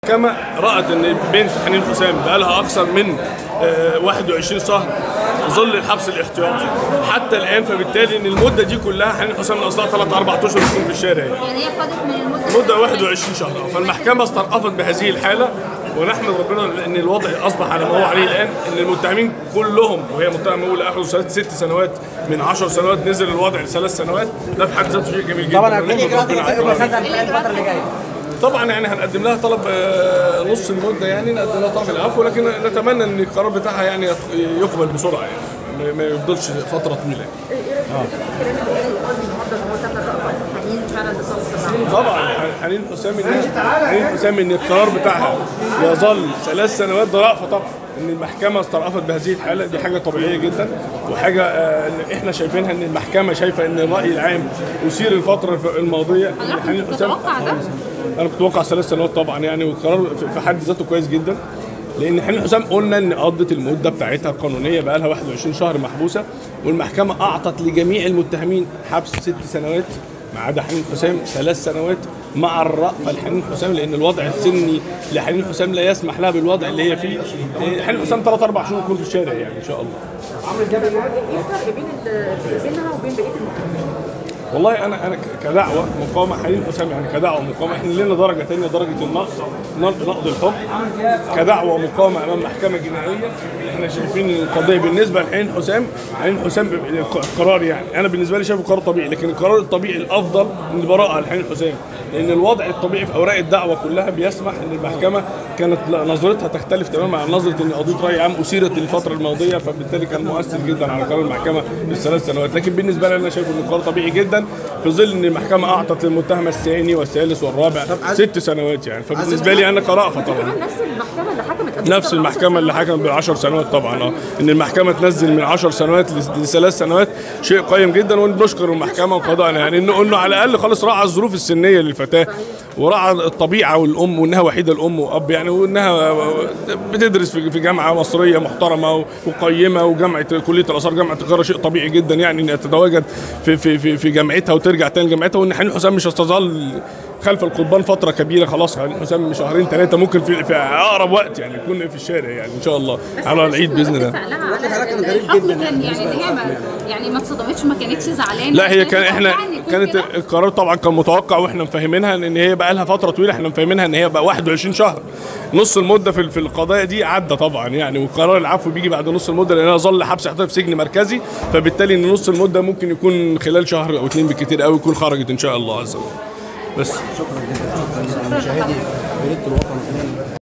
كما رأت ان بنت حنين حسام بقى لها اكثر من آه، 21 شهر ظل الحبس الاحتياطي حتى الان فبالتالي ان المده دي كلها حنين حسام ناقصها 3 4 اشهر تكون في الشارع يعني. يعني هي خدت من المده مده 21 شهر فالمحكمه استرأفت بهذه الحاله ونحمد ربنا ان الوضع اصبح على ما هو عليه الان ان المتهمين كلهم وهي متهمه اولى اخذوا ثلاث ست سنوات من 10 سنوات نزل الوضع لثلاث سنوات ده في حد ذاته شيء جميل جدا طبعا ونحمد هتلاقي ربنا اجراءات على يبقى الكلام. خدها الفتره اللي جايه طبعا يعني هنقدم لها طلب آه، نص المده يعني نقدم لها طلب العفو لكن نتمنى ان القرار بتاعها يعني يقبل بسرعه يعني ما- ما يفضلش فتره طويله يعني. طبعا حنين حسام ان حنين حسام ان القرار بتاعها يظل ثلاث سنوات ده رأفه طبعا ان المحكمه استرأفت بهذه الحاله دي حاجه طبيعيه جدا وحاجه آه، إن احنا شايفينها ان المحكمه شايفه ان الراي العام اثير الفتره الماضيه ان حضرتك حنين كنت حسام تتوقع ده؟ انا كنت متوقع ثلاث سنوات طبعا يعني والقرار في- في حد ذاته كويس جدا لان حنين حسام قلنا ان قضت المده بتاعتها القانونيه بقى لها 21 شهر محبوسه والمحكمه اعطت لجميع المتهمين حبس ست سنوات ما عدا حنين حسام ثلاث سنوات مع الرأفة لحنين حسام لان الوضع السني لحنين حسام لا يسمح لها بالوضع اللي هي فيه حنين حسام ثلاث اربع شهور يكون في الشارع يعني ان شاء الله ايه الفرق بين ال- بينها وبين بقيه المحكمين؟ والله انا انا كدعوه مقاومه حنين حسام يعني كدعوه مقاومه احنا لنا درجه ثانيه درجه النقض نقض نقض الحكم كدعوه مقاومه امام محكمه جنائيه احنا شايفين ان القضيه بالنسبه لحنين حسام حنين حسام قرار يعني انا بالنسبه لي شايفه قرار طبيعي لكن القرار الطبيعي الافضل ان البراءه لحنين حسام لان الوضع الطبيعي في اوراق الدعوه كلها بيسمح ان المحكمه كانت نظرتها تختلف تماما عن نظره ان قضيه راي عام اثيرت الفتره الماضيه فبالتالي كان مؤثر جدا على قرار المحكمه بالثلاث سنوات لكن بالنسبه لي انا شايف ان القرار طبيعي جدا في ظل ان المحكمه اعطت للمتهم الثاني والثالث والرابع ست سنوات يعني فبالنسبه لي انا كرأفه طبعا كمان نفس المحكمه اللي حكمت قبل نفس كده المحكمه اللي حكمت ب 10 سنوات طبعا اه ان المحكمه تنزل من 10 سنوات ل- لثلاث سنوات شيء قيم جدا ونشكر المحكمه وقضائنا يعني انه انه على الاقل خالص راعى الظروف السنيه للفتاه وراعى الطبيعه والام وانها وحيده الام واب يعني وانها بتدرس في في جامعه مصريه محترمه وقيمه وجامعه كليه الاثار جامعه القاهره شيء طبيعي جدا يعني انها تتواجد في في في, في جامعتها وترجع تاني لجامعتها وان حنين حسام مش هتظل خلف القضبان فتره كبيره خلاص حنين حسام شهرين ثلاثه ممكن في, في اقرب وقت يعني يكون في الشارع يعني ان شاء الله على العيد باذن الله الحكم كان يعني ان هي ما يعني ما اتصدمتش ما كانتش زعلانه لا هي كانت كان احنا متوقعة إن يكون كانت كده. القرار طبعا كان متوقع واحنا مفهمينها ان هي بقى لها فتره طويله احنا مفهمينها ان هي بقى 21 شهر نص المده في في القضايا دي عدى طبعا يعني وقرار العفو بيجي بعد نص المده لانها ظل حبس احتياطي في سجن مركزي فبالتالي ان نص المده ممكن يكون خلال شهر او اتنين بالكتير قوي يكون خرجت ان شاء الله عز وجل بس شكرا جدا شكرا لمشاهدي جريده الوطن